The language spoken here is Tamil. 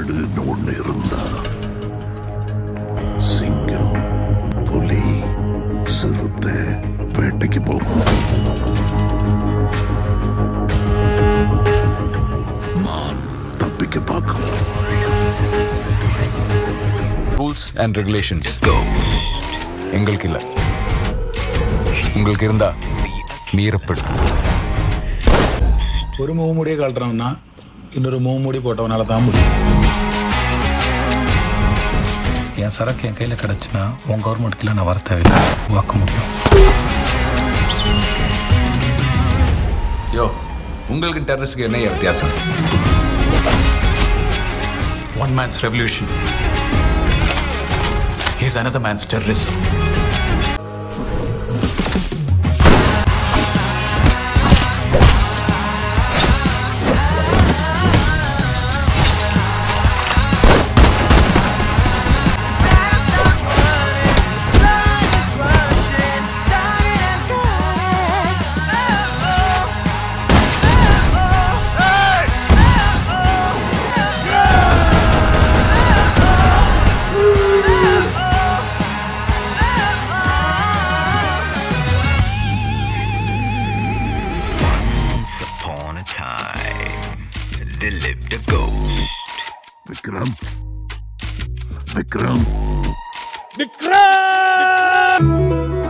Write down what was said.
காடுன்னு ஒண்ணு இருந்தா சிங்கம் புலி சிறுத்தை வேட்டைக்கு போகும் மான் தப்பிக்க பார்க்கும் ரூல்ஸ் அண்ட் ரெகுலேஷன்ஸ் எங்களுக்கு இல்ல உங்களுக்கு இருந்தா மீறப்படும் ஒரு முகமூடியை கழட்டுறவன்னா இன்னொரு முகமூடி போட்டவனால தான் முடியும் என் சரக்கு என் கையில் கிடச்சுன்னா உன் கவர்மெண்ட்டுக்குலாம் நான் வர தேவையில்லை வாக்க முடியும் யோ உங்களுக்கு டெரரிஸ்க்கு என்ன வித்தியாசம் One man's revolution is another man's terrorism. upon a time, there lived a ghost. Vikram Vikram Vikram